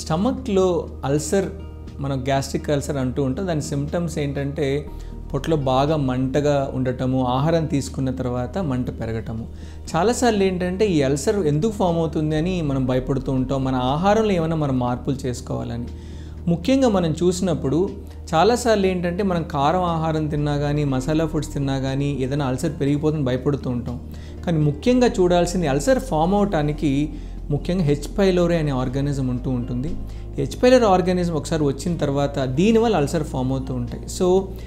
స్టమక్లో ulcer మనం gastric ulcer అంటూ ఉంటాం దాని సిమ్టమ్స్ ఏంటంటే పొట్టలో బాగా మంటగా ఉండటము ఆహారం తీసుకున్న తర్వాత మంట పెరగటము చాలాసార్లు ఏంటంటే ఈ అల్సర్ ఎందుకు ఫామ్ అవుతుంది అని మనం భయపడుతూ ఉంటాం మన ఆహారంలో ఏమైనా మనం మార్పులు చేసుకోవాలని ముఖ్యంగా మనం చూసినప్పుడు చాలాసార్లు ఏంటంటే మనం కారం ఆహారం తిన్నా కానీ మసాలా ఫుడ్స్ తిన్నా కానీ ఏదైనా అల్సర్ పెరిగిపోతుంది భయపడుతూ ఉంటాం కానీ ముఖ్యంగా చూడాల్సింది అల్సర్ ఫామ్ అవటానికి ముఖ్యంగా హెచ్ పైలోరే అనే ఆర్గానిజం ఉంటూ ఉంటుంది హెచ్ పైలోరే ఆర్గానిజం ఒకసారి వచ్చిన తర్వాత దీనివల్ల అల్సర్ ఫామ్ అవుతూ ఉంటాయి సో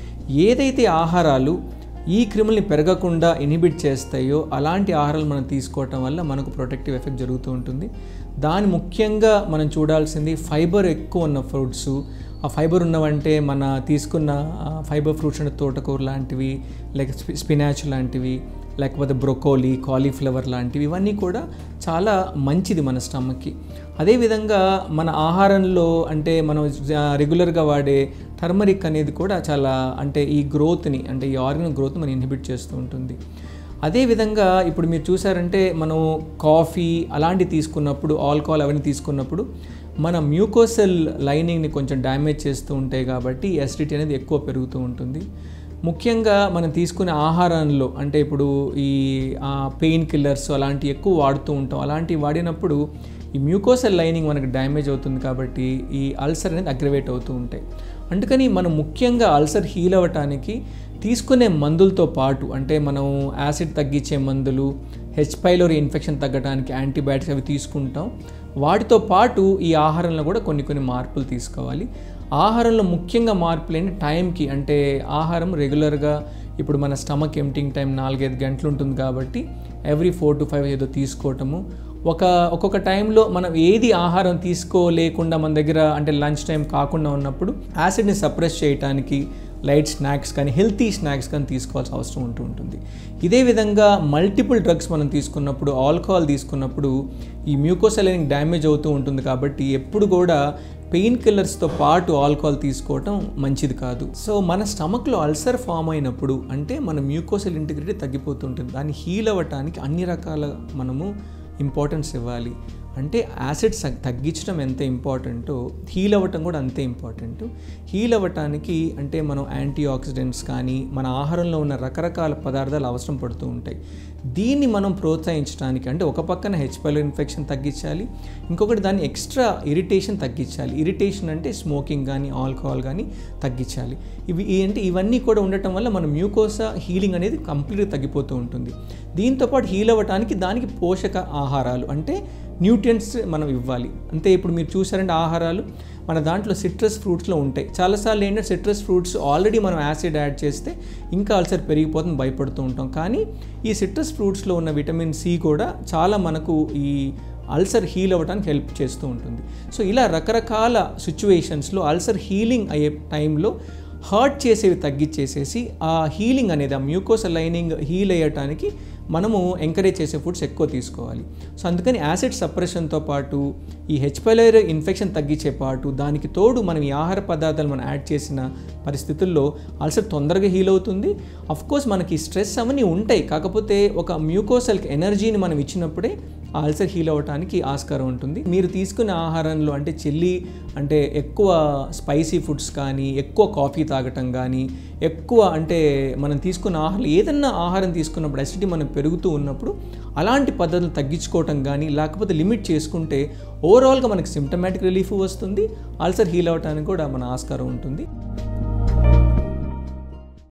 ఏదైతే ఆహారాలు ఈ క్రిముల్ని పెరగకుండా ఇన్హిబిట్ చేస్తాయో అలాంటి ఆహారాలు మనం తీసుకోవటం వల్ల మనకు ప్రొటెక్టివ్ ఎఫెక్ట్ జరుగుతూ ఉంటుంది దాని ముఖ్యంగా మనం చూడాల్సింది ఫైబర్ ఎక్కువ ఉన్న ఫ్రూట్స్ ఆ ఫైబర్ ఉన్నవంటే మన తీసుకున్న ఫైబర్ ఫ్రూట్స్ అంటే తోటకూర లాంటివి లేక స్పినాచ్ లాంటివి లేకపోతే బ్రొకోలీ కాలీఫ్లవర్ లాంటివి ఇవన్నీ కూడా చాలా మంచిది మన స్టమక్కి అదేవిధంగా మన ఆహారంలో అంటే మనం రెగ్యులర్గా వాడే టర్మరిక్ అనేది కూడా చాలా అంటే ఈ గ్రోత్ని అంటే ఈ ఆర్గన్ గ్రోత్ మనం ఇన్హిబిట్ చేస్తూ ఉంటుంది అదేవిధంగా ఇప్పుడు మీరు చూసారంటే మనం కాఫీ అలాంటివి తీసుకున్నప్పుడు ఆల్కహాల్ అవన్నీ తీసుకున్నప్పుడు మన మ్యూకోసెల్ లైనింగ్ని కొంచెం డ్యామేజ్ చేస్తూ ఉంటాయి కాబట్టి ఎసిడిటీ అనేది ఎక్కువ పెరుగుతూ ఉంటుంది ముఖ్యంగా మనం తీసుకునే ఆహారంలో అంటే ఇప్పుడు ఈ పెయిన్ కిల్లర్స్ అలాంటివి ఎక్కువ వాడుతూ ఉంటాం అలాంటివి వాడినప్పుడు ఈ మ్యూకోసెల్ లైనింగ్ మనకు డ్యామేజ్ అవుతుంది కాబట్టి ఈ అల్సర్ అనేది అగ్రవేట్ అవుతూ ఉంటాయి అందుకని మనం ముఖ్యంగా అల్సర్ హీల్ అవ్వటానికి తీసుకునే మందులతో పాటు అంటే మనం యాసిడ్ తగ్గించే మందులు హెచ్ పైలోరీ ఇన్ఫెక్షన్ తగ్గడానికి యాంటీబయాటిక్స్ అవి తీసుకుంటాం వాటితో పాటు ఈ ఆహారంలో కూడా కొన్ని కొన్ని మార్పులు తీసుకోవాలి ఆహారంలో ముఖ్యంగా మార్పులు ఏంటి టైంకి అంటే ఆహారం రెగ్యులర్గా ఇప్పుడు మన స్టమక్ ఎంటింగ్ టైం నాలుగైదు గంటలు ఉంటుంది కాబట్టి ఎవ్రీ ఫోర్ టు ఫైవ్ ఏదో తీసుకోవటము ఒక ఒక్కొక్క టైంలో మనం ఏది ఆహారం తీసుకోలేకుండా మన దగ్గర అంటే లంచ్ టైం కాకుండా ఉన్నప్పుడు యాసిడ్ని సప్రెస్ చేయడానికి లైట్ స్నాక్స్ కానీ హెల్తీ స్నాక్స్ కానీ తీసుకోవాల్సిన అవసరం ఉంటూ ఉంటుంది ఇదే విధంగా మల్టిపుల్ డ్రగ్స్ మనం తీసుకున్నప్పుడు ఆల్కహాల్ తీసుకున్నప్పుడు ఈ మ్యూకోసెలైనింగ్ డ్యామేజ్ అవుతూ ఉంటుంది కాబట్టి ఎప్పుడు కూడా పెయిన్ కిల్లర్స్తో పాటు ఆల్కహాల్ తీసుకోవటం మంచిది కాదు సో మన స్టమక్లో అల్సర్ ఫామ్ అయినప్పుడు అంటే మన మ్యూకోసెల్ ఇంటిగ్రిటీ తగ్గిపోతుంటుంది దాన్ని హీల్ అవ్వటానికి అన్ని రకాల మనము ఇంపార్టెన్స్ ఇవ్వాలి అంటే యాసిడ్స్ తగ్గించడం ఎంత ఇంపార్టెంటో హీల్ అవ్వటం కూడా అంతే ఇంపార్టెంట్ హీల్ అవ్వటానికి అంటే మనం యాంటీ ఆక్సిడెంట్స్ కానీ మన ఆహారంలో ఉన్న రకరకాల పదార్థాలు అవసరం పడుతూ ఉంటాయి దీన్ని మనం ప్రోత్సహించడానికి అంటే ఒక పక్కన హెచ్పైలో ఇన్ఫెక్షన్ తగ్గించాలి ఇంకొకటి దాన్ని ఎక్స్ట్రా ఇరిటేషన్ తగ్గించాలి ఇరిటేషన్ అంటే స్మోకింగ్ కానీ ఆల్కహాల్ కానీ తగ్గించాలి ఇవి అంటే ఇవన్నీ కూడా ఉండటం వల్ల మన మ్యూకోసా హీలింగ్ అనేది కంప్లీట్గా తగ్గిపోతూ ఉంటుంది దీంతోపాటు హీల్ అవ్వటానికి దానికి పోషక ఆహారాలు అంటే న్యూట్రియంట్స్ మనం ఇవ్వాలి అంతే ఇప్పుడు మీరు చూసారంటే ఆహారాలు మన దాంట్లో సిట్రస్ ఫ్రూట్స్లో ఉంటాయి చాలాసార్లు ఏంటంటే సిట్రస్ ఫ్రూట్స్ ఆల్రెడీ మనం యాసిడ్ యాడ్ చేస్తే ఇంకా అల్సర్ పెరిగిపోతుంది భయపడుతూ ఉంటాం కానీ ఈ సిట్రస్ ఫ్రూట్స్లో ఉన్న విటమిన్ సి కూడా చాలా మనకు ఈ అల్సర్ హీల్ అవ్వడానికి హెల్ప్ చేస్తూ ఉంటుంది సో ఇలా రకరకాల సిచ్యువేషన్స్లో అల్సర్ హీలింగ్ అయ్యే టైంలో హర్ట్ చేసేవి తగ్గించేసేసి ఆ హీలింగ్ అనేది ఆ మ్యూకోస్ లైనింగ్ హీల్ అయ్యటానికి మనము ఎంకరేజ్ చేసే ఫుడ్స్ ఎక్కువ తీసుకోవాలి సో అందుకని యాసిడ్ సప్రెషన్తో పాటు ఈ హెచ్పైలర్ ఇన్ఫెక్షన్ తగ్గించే పాటు దానికి తోడు మనం ఈ ఆహార పదార్థాలు మనం యాడ్ చేసిన పరిస్థితుల్లో అల్సర్ తొందరగా హీల్ అవుతుంది కోర్స్ మనకి స్ట్రెస్ అవన్నీ ఉంటాయి కాకపోతే ఒక మ్యూకోసల్కి ఎనర్జీని మనం ఇచ్చినప్పుడే ఆ అల్సర్ హీల్ అవ్వడానికి ఆస్కారం ఉంటుంది మీరు తీసుకునే ఆహారంలో అంటే చెల్లి అంటే ఎక్కువ స్పైసీ ఫుడ్స్ కానీ ఎక్కువ కాఫీ తాగటం కానీ ఎక్కువ అంటే మనం తీసుకున్న ఆహారం ఏదన్నా ఆహారం తీసుకున్నప్పుడు అసిడిటీ మనం పెరుగుతూ ఉన్నప్పుడు అలాంటి పద్ధతులు తగ్గించుకోవటం కానీ లేకపోతే లిమిట్ చేసుకుంటే ఓవరాల్గా మనకి సిమ్టమాటిక్ రిలీఫ్ వస్తుంది అల్సర్ హీల్ అవ్వడానికి కూడా మన ఆస్కారం ఉంటుంది